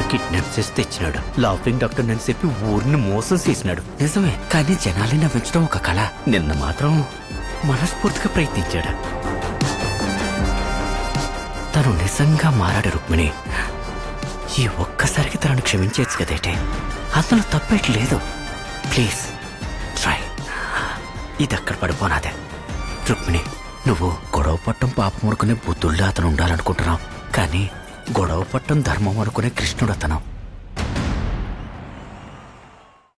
kidnap చేసి తెచ్చినాడు laughing doctor అని చెప్పి ఊరిని మోసం చేసినాడు నిజమే కానీ జనాల్ని నవ్వించడం ఒక కళ నిన్న మాత్రం మనస్ఫూర్తిగా ప్రయత్నించాడు తను నిజంగా మారాడు రుక్మిణి ఈ ఒక్కసారికి తనను క్షమించేచ్చు కదేటే అందులో తప్పేటి లేదు ప్లీజ్ ట్రై ఇది అక్కడ పడిపోనాదే రుక్మిణి నువ్వు గొడవ పట్టం పాపం అనుకునే బుద్ధుల్లో అతను ఉండాలనుకుంటున్నావు కానీ గొడవ పట్టం ధర్మం అనుకునే కృష్ణుడు అతను